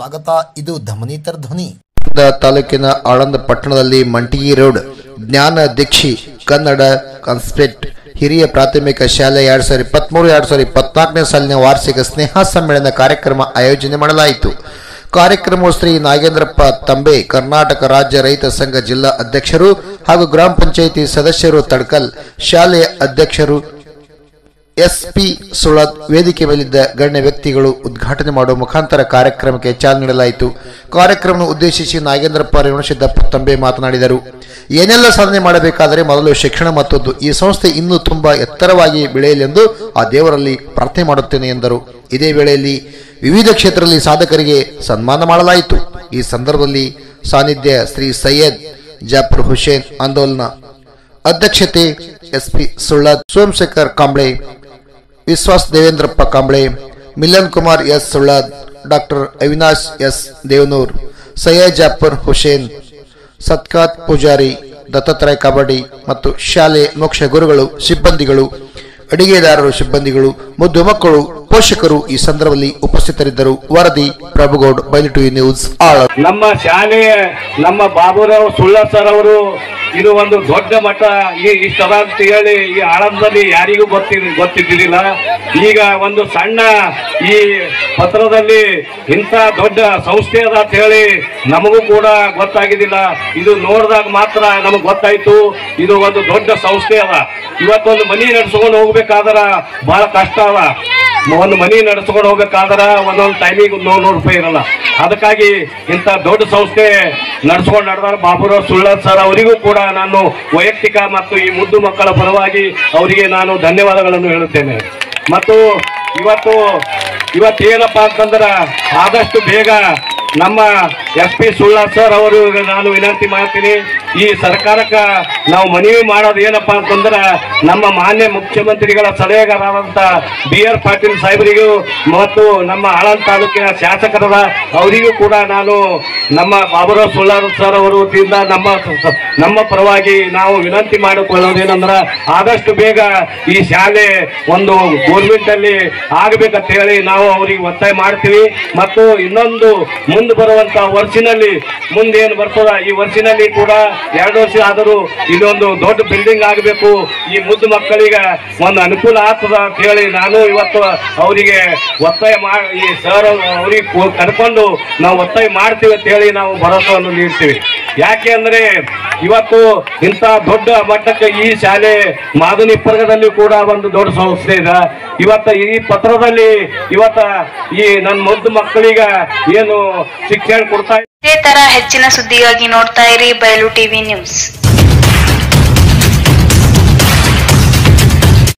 ಸ್ವಾಗತ ಇದು ಧಮನಿತರ ಧ್ವನಿ ದ ತಾಲೂಕಿನ ಆಳಂದ ಪಟ್ಟಣದಲ್ಲಿ ಮಂಟಿಗಿ ರೋಡ್ ಜ್ಞಾನ ದೀಕ್ಷಿ ಕನ್ನಡ ಕಾನ್ಸ್ಪೆಕ್ಟ್ ಹಿರಿಯ ಪ್ರಾಥಮಿಕ ಶಾಲೆ ಎರಡ್ ಸಾವಿರದ ಇಪ್ಪತ್ಮೂರು ಎರಡ್ ಸಾವಿರದ ಇಪ್ಪತ್ನಾಲ್ಕನೇ ಸಾಲಿನ ವಾರ್ಷಿಕ ಸ್ನೇಹ ಸಮ್ಮೇಳನ ಕಾರ್ಯಕ್ರಮ ಆಯೋಜನೆ ಮಾಡಲಾಯಿತು ಕಾರ್ಯಕ್ರಮವು ಶ್ರೀ ನಾಗೇಂದ್ರಪ್ಪ ತಂಬೆ ಕರ್ನಾಟಕ ರಾಜ್ಯ ರೈತ ಸಂಘ ಜಿಲ್ಲಾ ಅಧ್ಯಕ್ಷರು ಹಾಗೂ ಗ್ರಾಮ ಪಂಚಾಯಿತಿ ಸದಸ್ಯರು ತಡ್ಕಲ್ ಶಾಲೆಯ ಅಧ್ಯಕ್ಷರು ಎಸ್ಪಿ ಸುಳದ್ ವೇದಿಕೆ ಮೇಲಿದ್ದ ಗಣ್ಯ ವ್ಯಕ್ತಿಗಳು ಉದ್ಘಾಟನೆ ಮಾಡುವ ಮುಖಾಂತರ ಕಾರ್ಯಕ್ರಮಕ್ಕೆ ಚಾಲನೆ ನೀಡಲಾಯಿತು ಕಾರ್ಯಕ್ರಮ ಉದ್ದೇಶಿಸಿ ನಾಗೇಂದ್ರಪ್ಪ ರೇವಣಸಿದ್ದಪ್ಪ ತಂಬೆ ಮಾತನಾಡಿದರು ಏನೆಲ್ಲ ಸಾಧನೆ ಮಾಡಬೇಕಾದರೆ ಮೊದಲು ಶಿಕ್ಷಣ ಮತ್ತೊಂದು ಈ ಸಂಸ್ಥೆ ಇನ್ನೂ ತುಂಬಾ ಎತ್ತರವಾಗಿ ಬೆಳೆಯಲಿ ಎಂದು ಆ ದೇವರಲ್ಲಿ ಪ್ರಾರ್ಥನೆ ಮಾಡುತ್ತೇನೆ ಎಂದರು ಇದೇ ವೇಳೆಯಲ್ಲಿ ವಿವಿಧ ಕ್ಷೇತ್ರದಲ್ಲಿ ಸಾಧಕರಿಗೆ ಸನ್ಮಾನ ಮಾಡಲಾಯಿತು ಈ ಸಂದರ್ಭದಲ್ಲಿ ಸಾನ್ನಿಧ್ಯ ಶ್ರೀ ಸೈಯದ್ ಜಾಫರ್ ಹುಸೇನ್ ಆಂದೋಲನ ಅಧ್ಯಕ್ಷತೆ SP Sullad Somashekar Kamble Vishwas Devendrappa Kamble Milan Kumar S Sullad doctor Avinash S Devanur Syed Jaffar Hussain Satkat Pujari Dattatreya kabaddi ಮತ್ತು ಶಾಲೆ ಮೋಕ್ಷ ಗುರುಗಳು ಸಿಬ್ಬಂದಿಗಳು ಅಡಿಗೆದಾರರು ಸಿಬ್ಬಂದಿಗಳು ಮುದ್ದು ಮಕ್ಕಳು ಪೋಷಕರು ಈ ಸಂದರ್ಭದಲ್ಲಿ ಉಪಸ್ಥಿತರಿದ್ದರು ವರದಿ ಪ್ರಭುಗೌಡ್ ಬೈಲಿಟು ನ್ಯೂಸ್ ಆಳ ನಮ್ಮ ಶಾಲೆಯ ನಮ್ಮ ಬಾಬುರಾವ್ ಸುಳ್ಳ ಸರ್ ಅವರು ಇದು ಒಂದು ದೊಡ್ಡ ಮಟ್ಟ ಈ ಇಷ್ಟದ ಅಂತ ಹೇಳಿ ಈ ಆಳಂದದಲ್ಲಿ ಯಾರಿಗೂ ಗೊತ್ತಿ ಗೊತ್ತಿದ್ದಿಲ್ಲ ಈಗ ಒಂದು ಸಣ್ಣ ಈ ಪತ್ರದಲ್ಲಿ ಇಂಥ ದೊಡ್ಡ ಸಂಸ್ಥೆ ಅದ ಅಂತ ಹೇಳಿ ನಮಗೂ ಕೂಡ ಗೊತ್ತಾಗಿದ್ದಿಲ್ಲ ಇದು ನೋಡಿದಾಗ ಮಾತ್ರ ನಮಗೆ ಗೊತ್ತಾಯ್ತು ಇದು ಒಂದು ದೊಡ್ಡ ಸಂಸ್ಥೆ ಅದ ಇವತ್ತೊಂದು ಮನಿ ನಡ್ಸ್ಕೊಂಡು ಹೋಗ್ಬೇಕಾದ್ರ ಬಹಳ ಕಷ್ಟ ಅದ ಒಂದು ಮನಿ ನಡೆಸ್ಕೊಂಡು ಹೋಗ್ಬೇಕಾದ್ರ ಒಂದೊಂದು ಟೈಮಿಗೆ ನೂರು ನೂರು ರೂಪಾಯಿ ಇರಲ್ಲ ಅದಕ್ಕಾಗಿ ಇಂಥ ದೊಡ್ಡ ಸಂಸ್ಥೆ ನಡ್ಸ್ಕೊಂಡು ನಡೆದಾರ ಬಾಬುರಾವ್ ಸುಳ್ಳದ್ ಸರ್ ಅವರಿಗೂ ಕೂಡ ನಾನು ವೈಯಕ್ತಿಕ ಮತ್ತು ಈ ಮುದ್ದು ಮಕ್ಕಳ ಪರವಾಗಿ ಅವರಿಗೆ ನಾನು ಧನ್ಯವಾದಗಳನ್ನು ಹೇಳುತ್ತೇನೆ ಮತ್ತು ಇವತ್ತು ಇವತ್ತೇನಪ್ಪ ಅಂತಂದ್ರ ಆದಷ್ಟು ಬೇಗ ನಮ್ಮ ಎಸ್ ಪಿ ಸುಳ್ಳ ಸರ್ ಅವರು ನಾನು ವಿನಂತಿ ಮಾಡ್ತೀನಿ ಈ ಸರ್ಕಾರಕ್ಕ ನಾವು ಮನವಿ ಮಾಡೋದು ಏನಪ್ಪ ಅಂತಂದ್ರ ನಮ್ಮ ಮಾನ್ಯ ಮುಖ್ಯಮಂತ್ರಿಗಳ ಸಲಹೆಗಾರರಾದಂತ ಬಿ ಆರ್ ಪಾಟೀಲ್ ಸಾಹೇಬರಿಗೂ ಮತ್ತು ನಮ್ಮ ಆಳಂದ್ ತಾಲೂಕಿನ ಶಾಸಕರದ ಅವರಿಗೂ ಕೂಡ ನಾನು ನಮ್ಮ ಬಾಬುರಾವ್ ಸುಳ್ಳಾರ್ ಸರ್ ಅವರು ವತಿಯಿಂದ ನಮ್ಮ ನಮ್ಮ ಪರವಾಗಿ ನಾವು ವಿನಂತಿ ಮಾಡಿಕೊಳ್ಳೋದೇನಂದ್ರ ಆದಷ್ಟು ಬೇಗ ಈ ಶಾಲೆ ಒಂದು ಗೋರ್ಮೆಂಟ್ ಅಲ್ಲಿ ಆಗ್ಬೇಕಂತ ಹೇಳಿ ನಾವು ಅವರಿಗೆ ಒತ್ತಾಯ ಮಾಡ್ತೀವಿ ಮತ್ತು ಇನ್ನೊಂದು ಮುಂದೆ ಬರುವಂತ ವರ್ಷಿನಲ್ಲಿ ಮುಂದೆ ಏನು ಬರ್ತದ ಈ ವರ್ಷಿನಲ್ಲಿ ಕೂಡ ಎರಡು ವರ್ಷ ಆದರೂ ಇದೊಂದು ದೊಡ್ಡ ಬಿಲ್ಡಿಂಗ್ ಆಗಬೇಕು ಈ ಮುದ್ದು ಮಕ್ಕಳಿಗೆ ಒಂದು ಅನುಕೂಲ ಆಗ್ತದ ಅಂತ ಹೇಳಿ ನಾನು ಇವತ್ತು ಅವರಿಗೆ ಒತ್ತಾಯ ಮಾಡಿ ಈ ಸರ್ ಅವ್ರಿಗೆ ಕೊ- ಕರ್ಕೊಂಡು ನಾವು ಒತ್ತಾಯ ಮಾಡ್ತೀವಿ ಅಂತ ಹೇಳಿ ನಾವು ಭರವಸೆಯನ್ನು ನೀಡ್ತೀವಿ ಯಾಕೆ ಅಂದ್ರೆ ಇವತ್ತು ಇಂಥ ದೊಡ್ಡ ಮಟ್ಟಕ್ಕೆ ಈ ಶಾಲೆ ಮಾದನಿಪ್ಪರ್ಗದಲ್ಲಿ ಕೂಡ ಒಂದು ದೊಡ್ಡ ಸಂಸ್ಥೆ ಇದೆ ಇವತ್ತ ಈ ಪತ್ರದಲ್ಲಿ ಇವತ್ತ ಈ ನನ್ನ ಮುದ್ದು ಮಕ್ಕಳಿಗ ಏನು ಶಿಕ್ಷಣ ಕೊಡ್ತಾ ಇದೇ ತರ ಹೆಚ್ಚಿನ ಸುದ್ದಿಗಾಗಿ ನೋಡ್ತಾ ಇರಿ ಬಯಲು ಟಿವಿ ನ್ಯೂಸ್